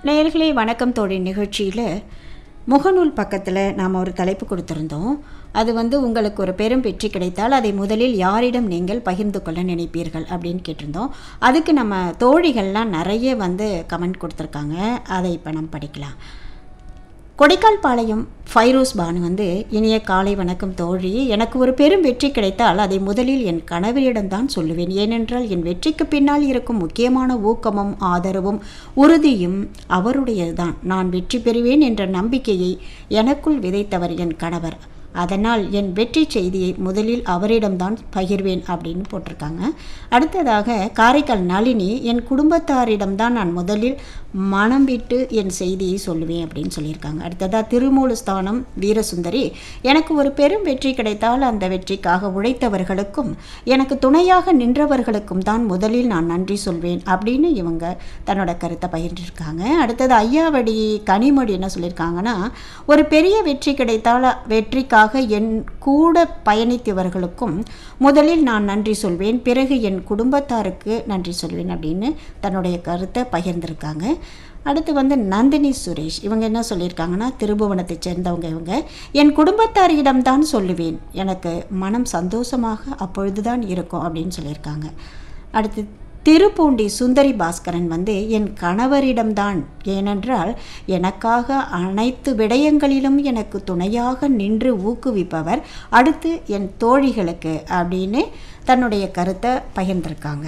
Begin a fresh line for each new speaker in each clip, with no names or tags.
நேயர்களே வணக்கம் தோழி நிகழ்ச்சியில் முகநூல் பக்கத்தில் நாம் ஒரு தலைப்பு கொடுத்துருந்தோம் அது வந்து உங்களுக்கு ஒரு பெரும் வெற்றி கிடைத்தால் அதை முதலில் யாரிடம் நீங்கள் பகிர்ந்து கொள்ள நினைப்பீர்கள் அப்படின்னு கேட்டிருந்தோம் அதுக்கு நம்ம தோழிகள்லாம் நிறைய வந்து கமெண்ட் கொடுத்துருக்காங்க அதை இப்போ நம்ம படிக்கலாம் கொடைக்கால் பாளையம் ஃபைரோஸ் பானு வந்து இனிய காலை வணக்கம் தோழி எனக்கு ஒரு பெரும் வெற்றி கிடைத்தால் அதை முதலில் என் கணவரிடம்தான் சொல்லுவேன் ஏனென்றால் என் வெற்றிக்கு பின்னால் இருக்கும் முக்கியமான ஊக்கமும் ஆதரவும் உறுதியும் அவருடையதுதான் நான் வெற்றி பெறுவேன் என்ற நம்பிக்கையை எனக்குள் விதைத்தவர் என் கணவர் அதனால் என் வெற்றி செய்தியை முதலில் அவரிடம்தான் பகிர்வேன் அப்படின்னு போட்டிருக்காங்க அடுத்ததாக காரைக்கால் நளினி என் குடும்பத்தாரிடம்தான் நான் முதலில் மனம் விட்டு என் செய்தியை சொல்லுவேன் அப்படின்னு சொல்லியிருக்காங்க அடுத்ததாக திருமூலஸ்தானம் வீரசுந்தரி எனக்கு ஒரு பெரும் வெற்றி கிடைத்தால் அந்த வெற்றிக்காக உழைத்தவர்களுக்கும் எனக்கு துணையாக நின்றவர்களுக்கும் தான் முதலில் நான் நன்றி சொல்வேன் அப்படின்னு இவங்க தன்னோட கருத்தை பகிர்ந்திருக்காங்க அடுத்தது ஐயாவடி கனிமொழி என்ன சொல்லியிருக்காங்கன்னா ஒரு பெரிய வெற்றி கிடைத்தால் வெற்றிக்காக என் கூட பயணித்தவர்களுக்கும் முதலில் நான் நன்றி சொல்வேன் பிறகு என் குடும்பத்தாருக்கு நன்றி சொல்வேன் அப்படின்னு தன்னுடைய கருத்தை பகிர்ந்திருக்காங்க அடுத்து வந்து நந்தினி சுரேஷ் இவங்க என்ன சொல்லியிருக்காங்கன்னா திருபுவனத்தை சேர்ந்தவங்க இவங்க என் குடும்பத்தாரிடம்தான் சொல்லுவேன் எனக்கு மனம் சந்தோஷமாக அப்பொழுதுதான் இருக்கும் அப்படின்னு சொல்லியிருக்காங்க அடுத்து திருப்பூண்டி சுந்தரி பாஸ்கரன் வந்து என் கணவரிடம்தான் ஏனென்றால் எனக்காக அனைத்து விடயங்களிலும் எனக்கு துணையாக நின்று ஊக்குவிப்பவர் அடுத்து என் தோழிகளுக்கு அப்படின்னு தன்னுடைய கருத்தை பகிர்ந்திருக்காங்க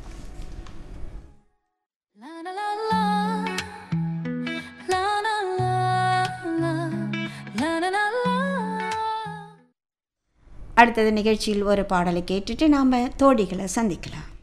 La la la la. La la la la. La la la la.
அடுத்தது நிகழ்ச்சியில் ஒரு பாடலை கேட்டுட்டு நாம் தோழிகளை சந்திக்கலாம்